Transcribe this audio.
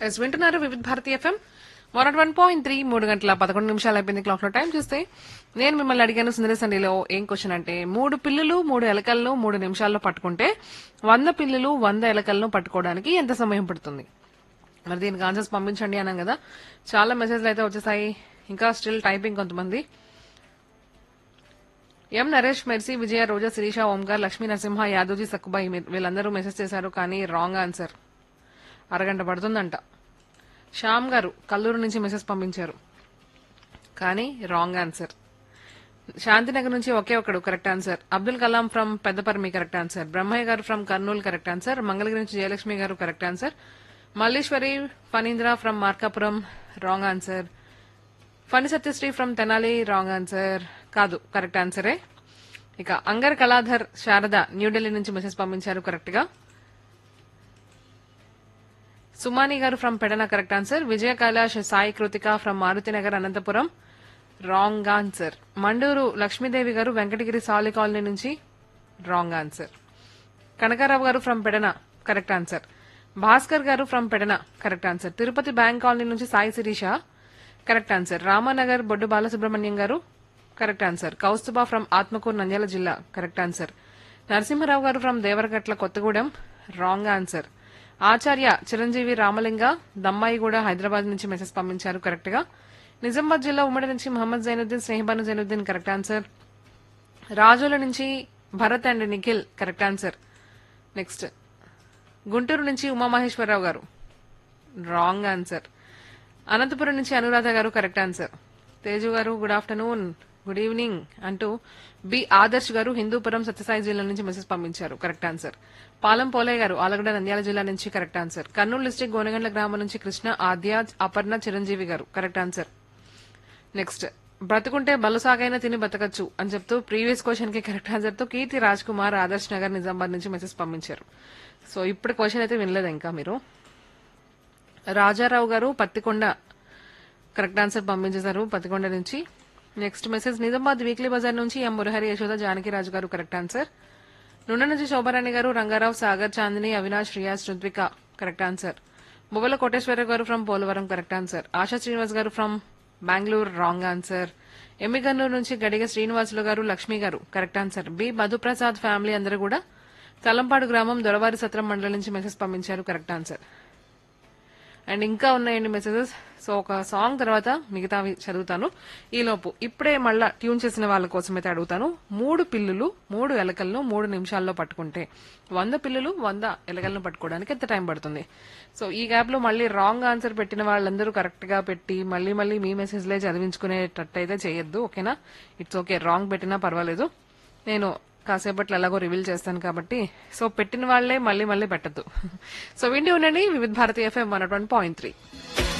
yes వింటున్నారు Vividha Bharati FM one one point three మూడు గంటల పదకొండు నిమిషాలు అయిపోయింది క్లాక్ లో టైం చూస్తే నేను మిమ్మల్ని అడిగాను సుందర సండిలో ఏం క్వశ్చన్ అంటే మూడు పిల్లులు మూడు ఎలకలను మూడు నిమిషాల్లో పట్టుకుంటే వంద పిల్లులు వంద ఎలకలను పట్టుకోవడానికి ఎంత సమయం పడుతుంది మరి దీనికి ఆన్సర్స్ పంపించండి అన్నాం కదా చాలా మెసేజ్లు అయితే వచ్చేసాయి ఇంకా స్టిల్ టైపింగ్ కొంతమంది ఎం నరేష్ మెర్సీ విజయ రోజా శిరీష ఓంకార్ లక్ష్మీ నరసింహ యాదవ్జీ సక్కుబాయి మీ- వీళ్ళందరూ మెసేజ్ చేశారు కానీ రాంగ్ ఆన్సర్ అరగంట పడుతుందంట శ్యామ్ గారు కల్లూరు నుంచి మెసేజ్ పంపించారు కానీ రాంగ్ ఆన్సర్ శాంతినగర్ నుంచి ఒకే ఒకడు correct answer Abdul Kalam from Peddaparmi correct answer Brahmaiah garu from Kurnool correct answer Mangalagiri నుంచి Jayalakshmi garu correct answer Malleswari Phanindra from Markapuram wrong answer Phani Satyasri from Tenali wrong answer కాదు కరెక్ట్ ఆన్సరే ఇక అంగర్ కళాధర్ శారద న్యూఢిల్లీ నుంచి మెసేజ్ పంపించారు కరెక్ట్ గా సుమాని గారు from Pedana correct answer Vijaya Kailash Sai Krithika from Marutinagar Anantapuram wrong answer Manduru Lakshmidevi గారు వెంకటగిరి సాలి కాలనీ నుంచి రాంగ్ ఆన్సర్ కనకారావు గారు from Pedana correct answer Bhaskar గారు from Pedana correct answer Tirupati bank colony నుంచి సాయి శిరీష కరెక్ట్ ఆన్సర్ రామానగర్ బొడ్డు బాలసుబ్రహ్మణ్యం గారు correct answer Kaustuba from Atmakur Nandyal జిల్లా కరెక్ట్ ఆన్సర్ నరసింహరావు గారు from Devaragatla Kothagudem wrong answer Acharya Chiranjeevi Ramalinga Dammaiguda Hyderabad నుంచి మెసేజ్ పంపించారు కరెక్ట్ గా నిజామాబాద్ జిల్లా ఉమ్మడి నుంచి మహమ్మద్ జైనుద్దీన్ స్నేహబాను జైనుద్దీన్ కరెక్ట్ ఆన్సర్ రాజుల నుంచి Bharat and Nikhil correct answer next Guntur నుంచి ఉమామహేశ్వరరావు గారు రాంగ్ ఆన్సర్ అనంతపురం నుంచి అనురాధ గారు కరెక్ట్ ఆన్సర్ తేజు గారు గుడ్ ఆఫ్టర్నూన్ గుడ్ ఈవినింగ్ అంటూ బి ఆదర్శ్ గారు హిందూపురం సత్యసాయి జిల్లా నుంచి మెసేజ్ పంపించారు కరెక్ట్ ఆన్సర్ పాలం పోలయ్య గారు ఆలగడ్డ నంద్యాల జిల్లా నుంచి correct answer Kurnool district Gonegandla గ్రామం నుంచి కృష్ణ ఆద్య అపర్ణ చిరంజీవి గారు కరెక్ట్ ఆన్సర్ నెక్స్ట్ బ్రతుకుంటే బలుసాగైనా తిని బతకచ్చు అని చెప్తూ ప్రీవియస్ క్వశ్చన్ కి కరెక్ట్ ఆన్సర్ తో కీర్తి రాజ్ కుమార్ ఆదర్శ్ నగర్ నిజామాబాద్ నుంచి మెసేజ్ పంపించారు సో ఇప్పుడు క్వశ్చన్ అయితే వినలేదు ఇంకా మీరు రాజారావు గారు పత్తికొండ కరెక్ట్ ఆన్సర్ పంపించేశారు పత్తికొండ నుంచి next message Nizamabad weekly bazaar నుంచి ఎం మురహరి యశోద జానకిరాజు గారు కరెక్ట్ ఆన్సర్ నుండ నుంచి శోభారాణి గారు రంగారావు సాగర్ చాందిని అవినాష్ రియాజ్ రుద్విక కరెక్ట్ ఆన్సర్ మువ్వల కోటేశ్వర గారు from Polavaram correct answer Asha Srinivas గారు from Bengaluru wrong answer Yemmiganur నుంచి గడిగ శ్రీనివాసులు గారు లక్ష్మి గారు correct answer B Madhuprasad family అందరూ కూడా తలంపాడు గ్రామం దొరవారి సత్రం మండలం నుంచి మెసేజ్ పంపించారు కరెక్ట్ ఆన్సర్ అండ్ ఇంకా ఉన్నాయండి మెసేజెస్ సో ఒక సాంగ్ తర్వాత మిగతావి చదువుతాను ఈలోపు ఇప్పుడే మళ్ళా ట్యూన్ చేసిన వాళ్ళ కోసం అయితే అడుగుతాను మూడు పిల్లులు మూడు ఎలకలను మూడు నిమిషాల్లో పట్టుకుంటే వంద పిల్లులు వంద ఎలకలను పట్టుకోవడానికి ఎంత టైం పడుతుంది సో ఈ గ్యాప్ లో మళ్ళీ రాంగ్ ఆన్సర్ పెట్టిన వాళ్ళందరూ కరెక్ట్ గా పెట్టి మళ్ళీ మళ్ళీ మీ మెసేజ్లే చదివించుకునేటట్టు అయితే చేయొద్దు ఓకేనా ఇట్స్ ఓకే రాంగ్ పెట్టినా పర్వాలేదు నేను కాసేపట్లో ఎలాగో రివీల్ చేస్తాను కాబట్టి సో పెట్టిన వాళ్లే మళ్ళీ మళ్ళీ పెట్టద్దు సో విండి ఉండండి Vividh Bharati FM one point three